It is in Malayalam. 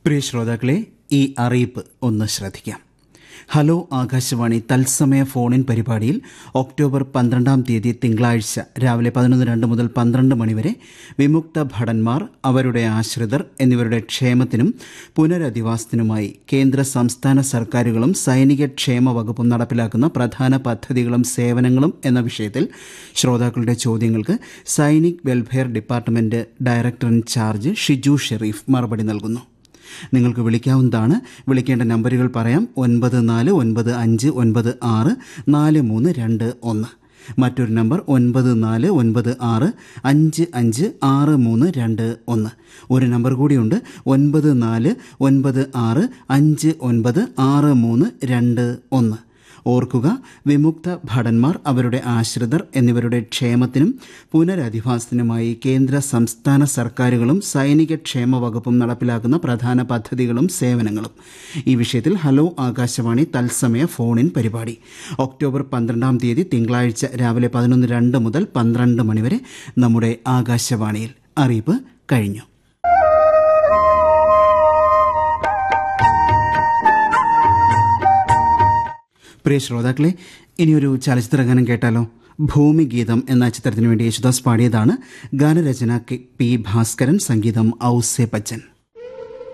പ്രിയ ശ്രോതാക്കളെ ഈ അറിയിപ്പ് ഒന്ന് ശ്രദ്ധിക്കാം ഹലോ ആകാശവാണി തത്സമയ ഫോണിൻ പരിപാടിയിൽ ഒക്ടോബർ പന്ത്രണ്ടാം തീയതി തിങ്കളാഴ്ച രാവിലെ പതിനൊന്ന് രണ്ട് മുതൽ പന്ത്രണ്ട് മണിവരെ വിമുക്ത ഭടന്മാർ അവരുടെ ആശ്രിതർ എന്നിവരുടെ ക്ഷേമത്തിനും പുനരധിവാസത്തിനുമായി കേന്ദ്ര സംസ്ഥാന സർക്കാരുകളും സൈനിക ക്ഷേമ വകുപ്പും നടപ്പിലാക്കുന്ന പ്രധാന പദ്ധതികളും സേവനങ്ങളും എന്ന വിഷയത്തിൽ ശ്രോതാക്കളുടെ ചോദ്യങ്ങൾക്ക് Sainik welfare department director in charge Shiju Shereef മറുപടി നൽകുന്നു നിങ്ങൾക്ക് വിളിക്കാവുന്നതാണ് വിളിക്കേണ്ട നമ്പറുകൾ പറയാം ഒൻപത് നാല് ഒൻപത് അഞ്ച് ഒൻപത് ആറ് നാല് മൂന്ന് രണ്ട് ഒന്ന് മറ്റൊരു നമ്പർ ഒൻപത് നാല് ഒൻപത് ആറ് അഞ്ച് അഞ്ച് ആറ് മൂന്ന് രണ്ട് ഒന്ന് ഒരു നമ്പർ കൂടിയുണ്ട് ഒൻപത് നാല് ഒൻപത് ആറ് അഞ്ച് ഒൻപത് ആറ് മൂന്ന് രണ്ട് ഒന്ന് ഓർക്കുക വിമുക്ത ഭടന്മാർ അവരുടെ ആശ്രിതർ എന്നിവരുടെ ക്ഷേമത്തിനും പുനരധിവാസത്തിനുമായി കേന്ദ്ര സംസ്ഥാന സർക്കാരുകളും സൈനിക ക്ഷേമ വകുപ്പും നടപ്പിലാക്കുന്ന പ്രധാന പദ്ധതികളും സേവനങ്ങളും ഈ വിഷയത്തിൽ ഹലോ ആകാശവാണി തത്സമയ ഫോണിൻ പരിപാടി ഒക്ടോബർ പന്ത്രണ്ടാം തീയതി തിങ്കളാഴ്ച രാവിലെ പതിനൊന്ന് രണ്ട് മുതൽ പന്ത്രണ്ട് മണിവരെ നമ്മുടെ ആകാശവാണിയിൽ അറിയിപ്പ് കഴിഞ്ഞു പ്രിയ ശ്രോതാക്കളെ ഇനിയൊരു ചലച്ചിത്ര ഗാനം കേട്ടാലോ ഭൂമി ഗീതം എന്ന ചിത്രത്തിന് വേണ്ടി യേശുദാസ് പാടിയതാണ് ഗാനരചന കെ പി ഭാസ്കരൻ സംഗീതം ഔസെ ബച്ചൻ